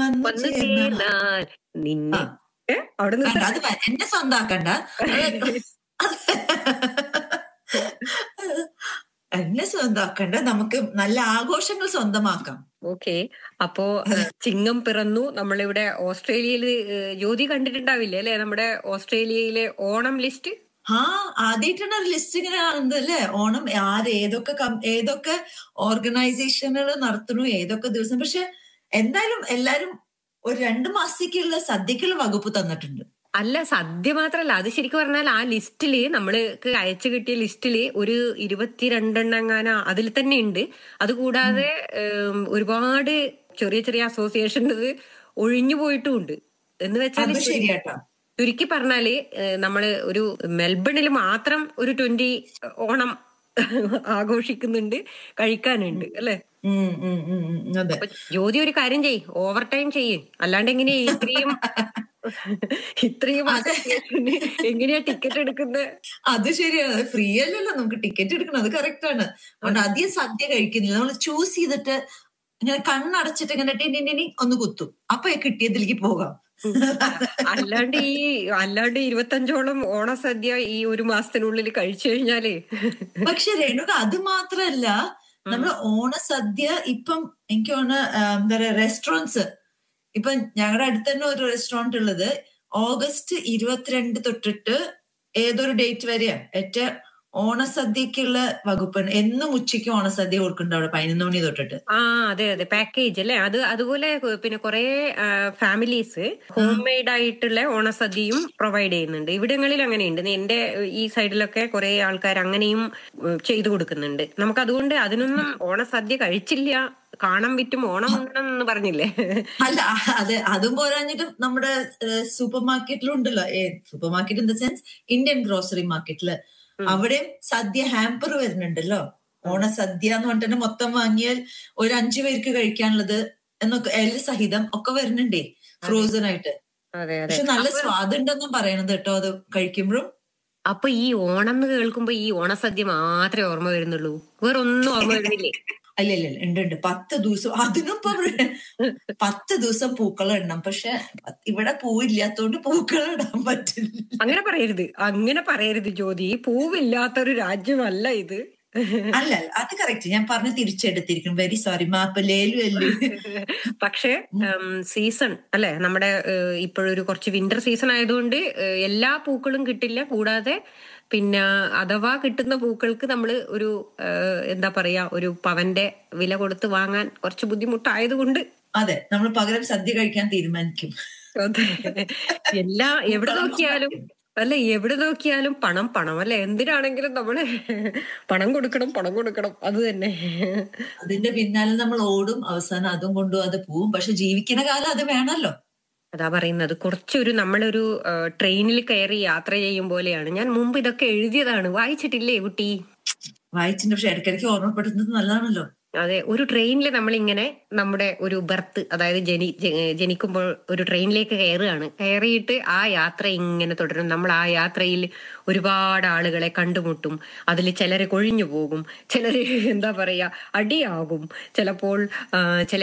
വന്നു വന്നു ചേർന്നാൽ ചേർന്നാൽ നിന്നെ ആ. ഏ? അവിടെ വേണ്ട, നിന്ന് അത് വ- എന്നെ സ്വന്താക്കണ്ട അത് എന്നെ സ്വന്തമാക്കണ്ട നമുക്ക് നല്ല ആഘോഷങ്ങൾ സ്വന്തമാക്കാം ഓക്കെ അപ്പോ ഏഹ്, ചിങ്ങം പിറന്നു നമ്മളിവിടെ ഓസ്ട്രേലിയയില് ഏഹ്, ജ്യോതി കണ്ടിട്ടുണ്ടാവില്ലേ അല്ലെ നമ്മുടെ ഓസ്ട്രേലിയയിലെ ഓണം ലിസ്റ്റ് ആ ആദ്യമായിട്ടാണ് ഒരു ലിസ്റ്റ് ഇങ്ങനെ കാണുന്നത് അല്ലേ ഓണം ആര് ഏതൊക്കെ കം- ഏതൊക്കെ ഓർഗനൈസേഷനുകൾ നടത്തുന്നു ഏതൊക്കെ ദിവസം പക്ഷെ എന്തായാലും എല്ലാരും ഒരു രണ്ട് മാസത്തേക്കുള്ള സദ്യക്കുള്ള വകുപ്പ് തന്നിട്ടുണ്ട് അല്ല സദ്യ മാത്രല്ല അത് ശരിക്കും പറഞ്ഞാൽ ആ ലിസ്റ്റില് നമ്മൾക്ക് അയച്ചു കിട്ടിയ ലിസ്റ്റില് ഒരു ഇരുപത്തിരണ്ടെണ്ണങ്ങാന അതിൽ തന്നെ ഉണ്ട് അതുകൂടാതെ ഏം, ഒരുപാട് ചെറിയ ചെറിയ അസോസിയേഷൻസ് ഒഴിഞ്ഞു പോയിട്ടുമുണ്ട് എന്ന് വെച്ചാൽ അത് ശരിയാട്ടോ ചുരുക്കി പറഞ്ഞാല് ഏഹ്, നമ്മള് ഒരു മെൽബണിൽ മാത്രം ഒരു ട്വന്റി ഓണം ആഘോഷിക്കുന്നുണ്ട് കഴിക്കാനുണ്ട് അല്ലെ ഉം, ഉം, ഉം, ഉം, അതെ അപ്പൊ ജ്യോതി ഒരു കാര്യം ചെയ്യ് ഓവർ ടൈം ചെയ്യ് അല്ലാണ്ട് എങ്ങനെയാ ഇത്രയും ഇത്രയും association ന് എങ്ങനെയാ ടിക്കറ്റ് എടുക്കുന്നത് അത് ശരിയാണ് ഫ്രീ അല്ലല്ലോ നമുക്ക് ടിക്കറ്റ് എടുക്കണം അത് കറക്റ്റ് ആണ് അതുകൊണ്ട് അധികം സദ്യ കഴിക്കുന്നില്ല നമ്മൾ ചൂസ് ചെയ്തിട്ട് ഇങ്ങനെ കണ്ണടച്ചിട്ട് ഇങ്ങനെ ടിനി ടിനി ഒന്ന് കുത്തും അപ്പൊ കിട്ടിയതിലേക്ക് പോകാം അല്ലാണ്ട് ഈ അല്ലാണ്ട് ഇരുപത്തഞ്ചോളം ഓണസദ്യ ഈ ഒരു മാസത്തിനുള്ളിൽ കഴിച്ചു കഴിഞ്ഞാല് പക്ഷെ രേണുക അത് മാത്രല്ല നമ്മൾ ഓണസദ്യ ഇപ്പം എനിക്ക് തോന്നുന്നു ആ, എന്താ പറയാ റെസ്റ്റോറൻറ്റ്സ് ഇപ്പൊ ഞങ്ങളുടെ അടുത്ത് തന്നെ ഒരു റെസ്റ്റോറന്റ് ഉള്ളത് ഓഗസ്റ്റ് ഇരുപത്തിരണ്ട് തൊട്ടിട്ട് ഏതൊരു ഡേറ്റ് വരെയാ ഏറ്റ ഓണസദ്യക്കുള്ള വകുപ്പാണ് എന്നും ഉച്ചയ്ക്ക് ഓണസദ്യ കൊടുക്കുന്നുണ്ട് അവിടെ പതിനൊന്ന് മണി തൊട്ടിട്ട് ആ അതെ അതെ പാക്കേജ് അല്ലെ അത് അതുപോലെ പിന്നെ കുറെ ഫാമിലീസ് ഹോം മെയ്ഡ് ആയിട്ടുള്ള ഓണസദ്യയും പ്രൊവൈഡ് ചെയ്യുന്നുണ്ട് ഇവിടങ്ങളിൽ അങ്ങനെയുണ്ട് എന്റെ ഈ സൈഡിലൊക്കെ കുറെ ആൾക്കാർ അങ്ങനെയും ഉം, ചെയ്തു കൊടുക്കുന്നുണ്ട് നമുക്ക് അതുകൊണ്ട് അതിനൊന്നും ഓണസദ്യ കഴിച്ചില്ല കാണാൻ വിറ്റും ഓണം ഉണ്ണണം എന്ന് പറഞ്ഞില്ലേ അല്ല അതെ അതും പോരാഞ്ഞിട്ട് നമ്മുടെ സൂപ്പർ മാർക്കറ്റിലും ഉണ്ടല്ലോ a super market in the sense Indian grocery മാർക്കറ്റില് അവിടെ സദ്യ ഹാമ്പർ വരുന്നുണ്ടല്ലോ ഓണസദ്യ എന്ന് പറഞ്ഞിട്ട് തന്നെ മൊത്തം വാങ്ങിയാൽ ഒരു അഞ്ചു പേർക്ക് കഴിക്കാനുള്ളത് എന്നൊക്കെ എല്ലാം സഹിതം ഒക്കെ വരുന്നുണ്ടേ ഫ്രോസൺ ആയിട്ട് അതെ അതെ പക്ഷെ നല്ല സ്വാദുണ്ടെന്നും പറയണത് കേട്ടോ അത് കഴിക്കുമ്പോഴും അപ്പൊ ഈ ഓണം എന്ന് കേൾക്കുമ്പോ ഈ ഓണസദ്യ മാത്രമേ ഓർമ്മ വരുന്നുള്ളൂ വേറൊന്നും ഓർമ്മ വരുന്നില്ലേ അല്ല ഇല്ല ഇല്ല, ഉണ്ട് ഉണ്ട് പത്ത് ദിവസം അതിനും ഇപ്പൊ ഇവിടെ പത്ത് ദിവസം പൂക്കളം ഇടണം പക്ഷെ ഇവിടെ പൂവില്ലാത്തോണ്ട് പൂക്കളം ഇടാൻ പറ്റില്ല അങ്ങനെ പറയരുത് അങ്ങനെ പറയരുത് ജ്യോതി പൂവില്ലാത്തൊരു രാജ്യമല്ല ഇത് അല്ല അല്ല, അത് കറക്റ്റ് ഞാൻ പറഞ്ഞ് തിരിച്ചെടുത്തിരിക്കും വെരി സോറി മാപ്പ് ലേലു അല്ലേ പക്ഷേ സീസൺ അല്ലെ നമ്മുടെ ഏഹ്, ഇപ്പോഴൊരു കുറച്ച് വിന്റർ സീസൺ ആയതുകൊണ്ട് ഏഹ്, എല്ലാ പൂക്കളും കിട്ടില്ല കൂടാതെ പിന്നെ അഥവാ കിട്ടുന്ന പൂക്കൾക്ക് നമ്മൾ ഒരു ഏഹ്, എന്താ പറയാ ഒരു പവന്റെ വില കൊടുത്ത് വാങ്ങാൻ കുറച്ച് ബുദ്ധിമുട്ടായതുകൊണ്ട് അതെ നമ്മൾ പകരം സദ്യ കഴിക്കാൻ തീരുമാനിക്കും അതെ. എല്ലാ എവിടെ നോക്കിയാലും അല്ല എവിടെ നോക്കിയാലും പണം പണം അല്ലെ എന്തിനാണെങ്കിലും നമ്മള് പണം കൊടുക്കണം പണം കൊടുക്കണം അത് തന്നെ അതിന്റെ പിന്നാലെ നമ്മൾ ഓടും അവസാനം അതും കൊണ്ടു അത് പോവും പക്ഷെ ജീവിക്കുന്ന കാലം അത് വേണമല്ലോ അതാ പറയുന്നത് കുറച്ചൊരു നമ്മളൊരു ട്രെയിനിൽ കയറി യാത്ര ചെയ്യും പോലെയാണ് ഞാൻ മുമ്പ് ഇതൊക്കെ എഴുതിയതാണ് വായിച്ചിട്ടില്ലേ കുട്ടി വായിച്ചിട്ടുണ്ട് പക്ഷെ ഇടയ്ക്കിടയ്ക്ക് ഓർമ്മപ്പെടുത്തുന്നത് നല്ലതാണല്ലോ അതെ ഒരു ട്രെയിനിൽ നമ്മളിങ്ങനെ നമ്മുടെ ഒരു ബർത്ത് അതായത് ജനി ജ- ജനിക്കുമ്പോൾ ഒരു ട്രെയിനിലേക്ക് കയറുകയാണ് കയറിയിട്ട് ആ യാത്ര ഇങ്ങനെ തുടരും നമ്മൾ ആ യാത്രയിൽ ഒരുപാട് ആളുകളെ കണ്ടുമുട്ടും അതിൽ ചിലർ കൊഴിഞ്ഞു പോകും ചിലർ എന്താ പറയാ അടിയാകും ചിലപ്പോൾ ആ, ചില